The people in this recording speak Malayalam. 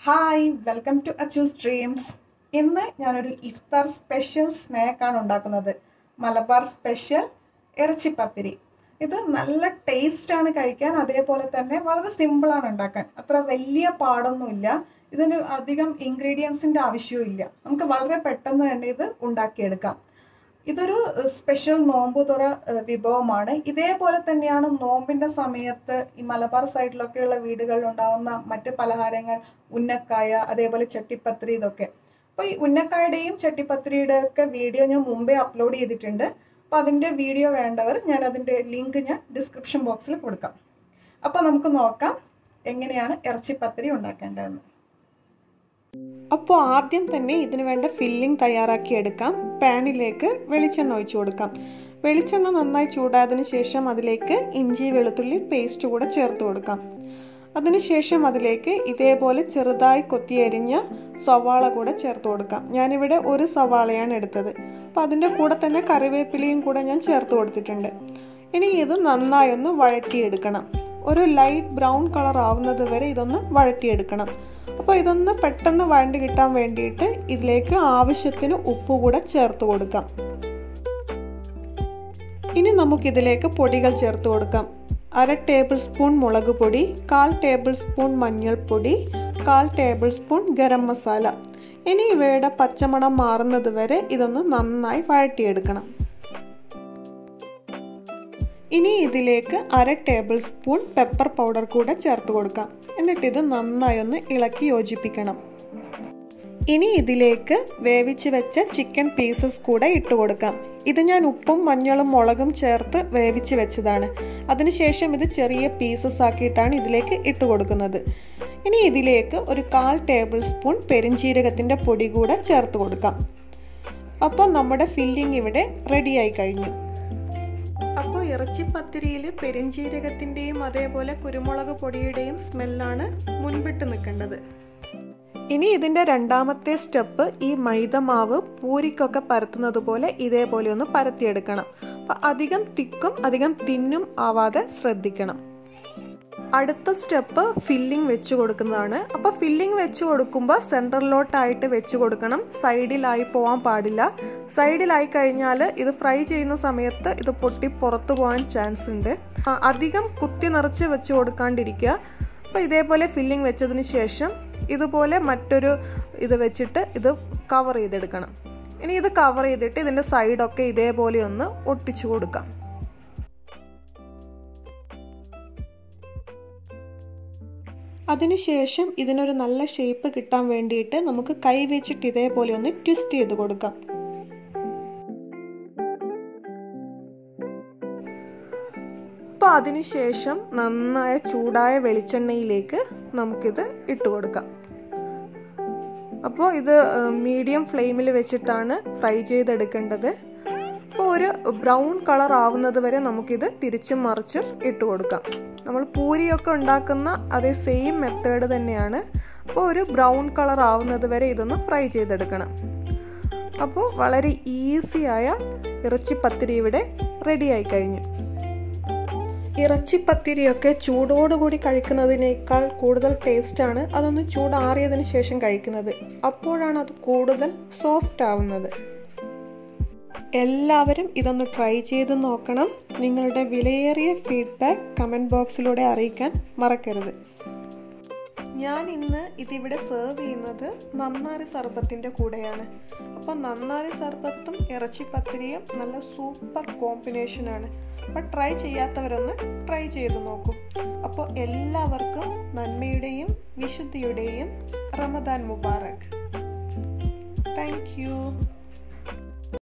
hi welcome to Achu's dreams ഇന്ന് ഞാനൊരു ഇഫ്താർ സ്പെഷ്യൽ സ്നാക്കാണ് ഉണ്ടാക്കുന്നത് മലബാർ സ്പെഷ്യൽ ഇറച്ചിപ്പത്തിരി ഇത് നല്ല ടേസ്റ്റാണ് കഴിക്കാൻ അതേപോലെ തന്നെ വളരെ സിമ്പിളാണ് ഉണ്ടാക്കാൻ അത്ര വലിയ പാടൊന്നുമില്ല ഇതിന് അധികം ഇൻഗ്രീഡിയൻസിൻ്റെ ആവശ്യവും ഇല്ല നമുക്ക് വളരെ പെട്ടെന്ന് തന്നെ ഇത് ഉണ്ടാക്കിയെടുക്കാം ഇതൊരു സ്പെഷ്യൽ നോമ്പ് തുറ ഏഹ്, വിഭവമാണ് ഇതേപോലെ തന്നെയാണ് നോമ്പിന്റെ സമയത്ത് ഈ മലബാർ സൈഡിലൊക്കെയുള്ള വീടുകളിൽ ഉണ്ടാകുന്ന മറ്റ് പലഹാരങ്ങൾ ഉന്നക്കായ അതേപോലെ ചട്ടിപ്പത്രി ഇതൊക്കെ അപ്പോൾ ഈ ഉന്നക്കായുടെയും ചട്ടിപ്പത്രിയുടെ ഒക്കെ വീഡിയോ ഞാൻ മുമ്പേ അപ്ലോഡ് ചെയ്തിട്ടുണ്ട് അപ്പോൾ അതിൻ്റെ വീഡിയോ വേണ്ടവർ ഞാൻ അതിൻ്റെ ലിങ്ക് ഞാൻ ഡിസ്ക്രിപ്ഷൻ ബോക്സിൽ കൊടുക്കാം അപ്പോൾ നമുക്ക് നോക്കാം എങ്ങനെയാണ് ഇറച്ചിപ്പത്തിരി ഉണ്ടാക്കേണ്ടതെന്ന് അപ്പോൾ ആദ്യം തന്നെ ഇതിന് വേണ്ട ഫില്ലിംഗ് തയ്യാറാക്കി എടുക്കാം പാനിലേക്ക് വെളിച്ചെണ്ണ ഒഴിച്ചു കൊടുക്കാം വെളിച്ചെണ്ണ നന്നായി ചൂടായതിനു ശേഷം അതിലേക്ക് ഇഞ്ചി വെളുത്തുള്ളി പേസ്റ്റ് കൂടെ ചേർത്ത് കൊടുക്കാം അതിനുശേഷം അതിലേക്ക് ഇതേപോലെ ചെറുതായി കൊത്തിയരിഞ്ഞ സവാള കൂടെ ചേർത്ത് കൊടുക്കാം ഞാനിവിടെ ഒരു സവാളയാണ് എടുത്തത് അപ്പോൾ അതിൻ്റെ കൂടെ തന്നെ കറിവേപ്പിലയും കൂടെ ഞാൻ ചേർത്ത് കൊടുത്തിട്ടുണ്ട് ഇനി ഇത് നന്നായി ഒന്ന് വഴറ്റിയെടുക്കണം ഒരു ലൈറ്റ് ബ്രൗൺ കളർ ആവുന്നത് വരെ ഇതൊന്ന് വഴറ്റിയെടുക്കണം അപ്പോൾ ഇതൊന്ന് പെട്ടെന്ന് വഴണ്ട് കിട്ടാൻ വേണ്ടിയിട്ട് ഇതിലേക്ക് ആവശ്യത്തിന് ഉപ്പ് കൂടെ ചേർത്ത് കൊടുക്കാം ഇനി നമുക്കിതിലേക്ക് പൊടികൾ ചേർത്ത് കൊടുക്കാം അര ടേബിൾ സ്പൂൺ മുളക് പൊടി കാൽ ടേബിൾ സ്പൂൺ മഞ്ഞൾപ്പൊടി കാൽ ടേബിൾ സ്പൂൺ ഗരം മസാല ഇനി ഇവയുടെ പച്ചമണം മാറുന്നത് വരെ ഇതൊന്ന് നന്നായി വഴറ്റിയെടുക്കണം ഇനി ഇതിലേക്ക് അര ടേബിൾ സ്പൂൺ പെപ്പർ പൗഡർ കൂടെ ചേർത്ത് കൊടുക്കാം എന്നിട്ട് ഇത് നന്നായി ഒന്ന് ഇളക്കി യോജിപ്പിക്കണം ഇനി ഇതിലേക്ക് വേവിച്ച് വെച്ച ചിക്കൻ പീസസ് കൂടെ ഇട്ട് കൊടുക്കാം ഇത് ഞാൻ ഉപ്പും മഞ്ഞളും മുളകും ചേർത്ത് വേവിച്ച് വെച്ചതാണ് അതിനുശേഷം ഇത് ചെറിയ പീസസ് ആക്കിയിട്ടാണ് ഇതിലേക്ക് ഇട്ട് കൊടുക്കുന്നത് ഇനി ഇതിലേക്ക് ഒരു കാൽ ടേബിൾ സ്പൂൺ പെരിഞ്ചീരകത്തിൻ്റെ പൊടി കൂടെ ചേർത്ത് കൊടുക്കാം അപ്പോൾ നമ്മുടെ ഫില്ലിംഗ് ഇവിടെ റെഡിയായി കഴിഞ്ഞു അപ്പോൾ ഇറച്ചിപ്പത്തിരിയിൽ പെരിഞ്ചീരകത്തിൻ്റെയും അതേപോലെ കുരുമുളക് പൊടിയുടെയും സ്മെല്ലാണ് മുൻപിട്ട് നിൽക്കേണ്ടത് ഇനി ഇതിൻ്റെ രണ്ടാമത്തെ സ്റ്റെപ്പ് ഈ മൈദ മാവ് പൂരിക്കൊക്കെ പരത്തുന്നത് പോലെ ഇതേപോലെ ഒന്ന് പരത്തിയെടുക്കണം അപ്പം അധികം തിക്കും അധികം തിന്നും ആവാതെ ശ്രദ്ധിക്കണം അടുത്ത സ്റ്റെപ്പ് ഫില്ലിംഗ് വെച്ച് കൊടുക്കുന്നതാണ് അപ്പോൾ ഫില്ലിംഗ് വെച്ച് കൊടുക്കുമ്പോൾ സെൻറ്ററിലോട്ടായിട്ട് വെച്ച് കൊടുക്കണം സൈഡിലായി പോകാൻ പാടില്ല സൈഡിലായി കഴിഞ്ഞാൽ ഇത് ഫ്രൈ ചെയ്യുന്ന സമയത്ത് ഇത് പൊട്ടി പുറത്തു പോകാൻ ചാൻസ് ഉണ്ട് ആ, അധികം കുത്തി നിറച്ച് വെച്ച് കൊടുക്കാണ്ടിരിക്കുക അപ്പോൾ ഇതേപോലെ ഫില്ലിംഗ് വെച്ചതിന് ശേഷം ഇതുപോലെ മറ്റൊരു ഇത് വെച്ചിട്ട് ഇത് കവർ ചെയ്തെടുക്കണം ഇനി ഇത് കവർ ചെയ്തിട്ട് ഇതിൻ്റെ സൈഡൊക്കെ ഇതേപോലെ ഒന്ന് ഒട്ടിച്ചു കൊടുക്കാം അതിനുശേഷം ഇതിനൊരു നല്ല ഷേപ്പ് കിട്ടാൻ വേണ്ടിയിട്ട് നമുക്ക് കൈ വെച്ചിട്ട് ഇതേപോലെ ഒന്ന് ട്വിസ്റ്റ് ചെയ്ത് കൊടുക്കാം അപ്പോൾ അതിനുശേഷം നന്നായ ചൂടായ വെളിച്ചെണ്ണയിലേക്ക് നമുക്കിത് ഇട്ട് കൊടുക്കാം അപ്പോൾ ഇത് മീഡിയം ഫ്ലെയിമിൽ വെച്ചിട്ടാണ് ഫ്രൈ ചെയ്തെടുക്കേണ്ടത് അപ്പോൾ ഒരു ബ്രൗൺ കളർ ആവുന്നത് വരെ നമുക്കിത് തിരിച്ചും മറിച്ചും ഇട്ട് കൊടുക്കാം നമ്മൾ പൂരിയൊക്കെ ഉണ്ടാക്കുന്ന അതേ സെയിം മെത്തേഡ് തന്നെയാണ് അപ്പോൾ ഒരു ബ്രൗൺ കളർ ആവുന്നത് വരെ ഇതൊന്ന് ഫ്രൈ ചെയ്തെടുക്കണം അപ്പോൾ വളരെ ഈസിയായ ഇറച്ചിപ്പത്തിരി ഇവിടെ റെഡിയായി കഴിഞ്ഞു ഇറച്ചിപ്പത്തിരിയൊക്കെ ചൂടോടുകൂടി കഴിക്കുന്നതിനേക്കാൾ കൂടുതൽ ടേസ്റ്റാണ് അതൊന്ന് ചൂടാറിയതിന് ശേഷം കഴിക്കുന്നത് അപ്പോഴാണ് അത് കൂടുതൽ സോഫ്റ്റ് ആവുന്നത് എല്ലാവരും ഇതൊന്ന് ട്രൈ ചെയ്ത് നോക്കണം നിങ്ങളുടെ വിലയേറിയ ഫീഡ്ബാക്ക് കമൻറ്റ് ബോക്സിലൂടെ അറിയിക്കാൻ മറക്കരുത് ഞാൻ ഇന്ന് ഇതിവിടെ സെർവ് ചെയ്യുന്നത് നന്നാരി സർബത്തിൻ്റെ കൂടെയാണ് അപ്പോൾ നന്നാരി സർബത്തും ഇറച്ചിപ്പത്തിരിയും നല്ല സൂപ്പർ കോമ്പിനേഷനാണ് അപ്പോൾ ട്രൈ ചെയ്യാത്തവരൊന്ന് ട്രൈ ചെയ്ത് നോക്കും അപ്പോൾ എല്ലാവർക്കും നന്മയുടെയും വിശുദ്ധിയുടെയും റമദാൻ മുബാറക് താങ്ക് യു